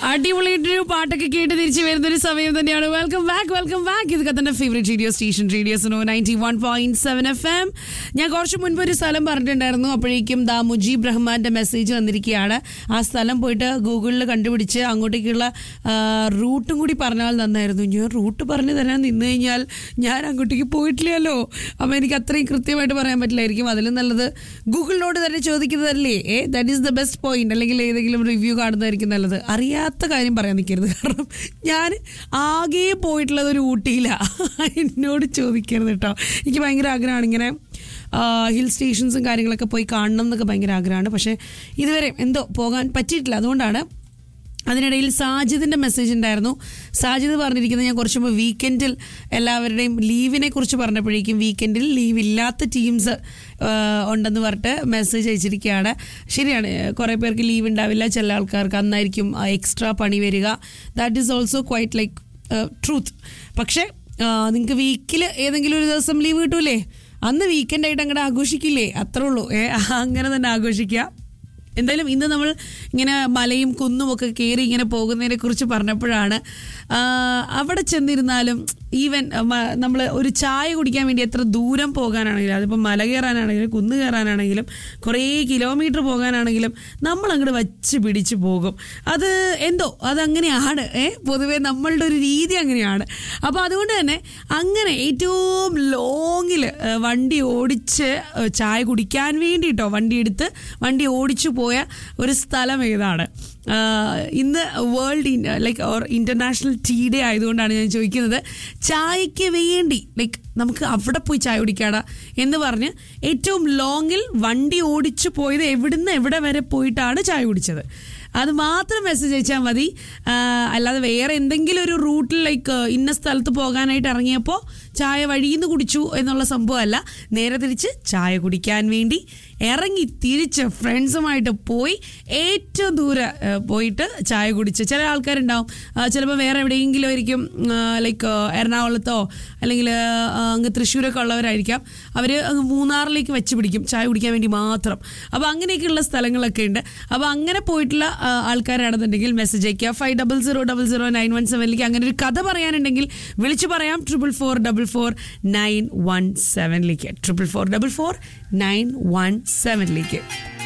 അടിപൊളിയായിട്ടൊരു പാട്ടൊക്കെ കേട്ട് തിരിച്ചു വരുന്ന ഒരു സമയം തന്നെയാണ് വെൽക്കം ബാക്ക് വെൽക്കം ബാക്ക് ഇത് കത്തന്റെ favourite radio station radio Suno ninety one point seven F M ഞാൻ കുറച്ച് മുൻപ് ഒരു സ്ഥലം പറഞ്ഞിട്ടുണ്ടായിരുന്നു അപ്പോഴേക്കും ദാ മുജീബ് റഹ്മാന്റെ മെസ്സേജ് വന്നിരിക്കുകയാണ് ആ സ്ഥലം പോയിട്ട് ഗൂഗിളിൽ കണ്ടുപിടിച്ച് അങ്ങോട്ടേക്കുള്ള ആ, റൂട്ടും കൂടി പറഞ്ഞാൽ നന്നായിരുന്നു ഞാൻ റൂട്ട് പറഞ്ഞു തരാൻ നിന്ന് കഴിഞ്ഞാൽ ഞാൻ അങ്ങോട്ടേക്ക് പോയിട്ടില്ലല്ലോ അപ്പം എനിക്ക് അത്രയും കൃത്യമായിട്ട് പറയാൻ പറ്റില്ലായിരിക്കും അതിലും നല്ലത് ഗൂഗിളിനോട് തന്നെ ചോദിക്കുന്നതല്ലേ eh that is the best point അല്ലെങ്കിൽ ഏതെങ്കിലും റിവ്യൂ കാണുന്നതായിരിക്കും നല്ലത് അറിയാത്ത കാര്യം പറയാൻ നിൽക്കരുത് കാരണം ഞാൻ ആകെ പോയിട്ടുള്ളത് ഒരു ഊട്ടിയില്ല എന്നോട് ചോദിക്കരുത് കേട്ടോ എനിക്ക് ഭയങ്കര ആഗ്രഹമാണ് ഇങ്ങനെ ഹിൽ സ്റ്റേഷൻസും കാര്യങ്ങളൊക്കെ പോയി കാണണം എന്നൊക്കെ ഭയങ്കര ആഗ്രഹമാണ് പക്ഷേ ഇതുവരെ എന്തോ പോകാൻ പറ്റിയിട്ടില്ല അതുകൊണ്ടാണ് അതിനിടയിൽ സാജിദിന്റെ മെസ്സേജ് ഉണ്ടായിരുന്നു സാജിദ് പറഞ്ഞിരിക്കുന്നത് ഞാൻ കുറച്ച് മുമ്പ് വീക്കെൻഡിൽ എല്ലാവരുടെയും ലീവിനെ കുറിച്ച് പറഞ്ഞപ്പോഴേക്കും വീക്കെൻഡിൽ ലീവ് ഇല്ലാത്ത ടീംസ് ഉണ്ടെന്ന് പറഞ്ഞിട്ട് മെസ്സേജ് അയച്ചിരിക്കുകയാണ് ശരിയാണ് കുറേ പേർക്ക് ലീവ് ഉണ്ടാവില്ല ചില ആൾക്കാർക്ക് അന്നായിരിക്കും എക്സ്ട്രാ പണി വരിക that is also quite like truth പക്ഷേ നിങ്ങൾക്ക് വീക്കിൽ ഏതെങ്കിലും ഒരു ദിവസം ലീവ് കിട്ടൂലേ അന്ന് വീക്കെൻഡായിട്ട് അങ്ങോട്ട് ആഘോഷിക്കില്ലേ അത്രേ ഉള്ളൂ ഏ അങ്ങനെ തന്നെ ആഘോഷിക്കുക എന്തായാലും ഇന്ന് നമ്മൾ ഇങ്ങനെ മലയും കുന്നും ഒക്കെ കയറി ഇങ്ങനെ പോകുന്നതിനെ കുറിച്ച് പറഞ്ഞപ്പോഴാണ് ആ, അവിടെ ചെന്നിരുന്നാലും ഈവൻ നമ്മൾ ഒരു ചായ കുടിക്കാൻ വേണ്ടി എത്ര ദൂരം പോകാനാണെങ്കിലും അതിപ്പോൾ മല കയറാനാണെങ്കിലും കുന്ന് കയറാനാണെങ്കിലും കുറേ കിലോമീറ്റർ പോകാനാണെങ്കിലും നമ്മൾ അങ്ങോട്ട് വച്ച് പിടിച്ച് പോകും അത് എന്തോ അതങ്ങനെയാണ് ഏ പൊതുവേ നമ്മളുടെ ഒരു രീതി അങ്ങനെയാണ് അപ്പോൾ അതുകൊണ്ട് തന്നെ അങ്ങനെ ഏറ്റവും ലോങ്ങിൽ വണ്ടി ഓടിച്ച് ഏ, ചായ കുടിക്കാൻ വേണ്ടിയിട്ടോ വണ്ടി എടുത്ത് വണ്ടി ഓടിച്ചു പോയ ഒരു സ്ഥലം ഏതാണ് ആ, ഇന്ന് world like or international tea day ആയതുകൊണ്ടാണ് ഞാൻ ചോദിക്കുന്നത് ചായയ്ക്ക് വേണ്ടി ലൈക്ക് നമുക്ക് അവിടെ പോയി ചായ കുടിക്കാടാ എന്ന് പറഞ്ഞ് ഏറ്റവും ലോങ്ങിൽ വണ്ടി ഓടിച്ചു പോയത് എവിടുന്ന് എവിടെ വരെ പോയിട്ടാണ് ചായ കുടിച്ചത് അത് മാത്രം മെസ്സേജ് അയച്ചാൽ മതി ആ, അല്ലാതെ വേറെ എന്തെങ്കിലും ഒരു റൂട്ടിൽ ലൈക്ക് ഇന്ന സ്ഥലത്ത് പോകാനായിട്ട് ഇറങ്ങിയപ്പോൾ ചായ വഴിയിൽ നിന്ന് കുടിച്ചു എന്നുള്ള സംഭവമല്ല നേരെ തിരിച്ച് ചായ കുടിക്കാൻ വേണ്ടി ഇറങ്ങി തിരിച്ച് ഫ്രണ്ട്സുമായിട്ട് പോയി ഏറ്റവും ദൂരെ ആ, പോയിട്ട് ചായ കുടിച്ച് ചില ആൾക്കാരുണ്ടാവും ചിലപ്പോൾ വേറെ എവിടെയെങ്കിലും ആയിരിക്കും ലൈക്ക് എറണാകുളത്തോ അല്ലെങ്കിൽ അങ്ങ് തൃശ്ശൂരൊക്കെ ഉള്ളവരായിരിക്കാം അവർ അങ്ങ് മൂന്നാറിലേക്ക് വെച്ച് പിടിക്കും ചായ കുടിക്കാൻ വേണ്ടി മാത്രം അപ്പോൾ അങ്ങനെയൊക്കെയുള്ള സ്ഥലങ്ങളൊക്കെ ഉണ്ട് അപ്പോൾ അങ്ങനെ പോയിട്ടുള്ള ആ, ആൾക്കാരാണെന്നുണ്ടെങ്കിൽ മെസ്സേജ് അയക്കുക five double zero double zero nine one സെവനിലേക്ക് അങ്ങനെ ഒരു കഥ പറയാനുണ്ടെങ്കിൽ വിളിച്ചു പറയാം triple four double four nine one സെവനിലേക്ക് triple four double four nine one സെവനിലേക്ക്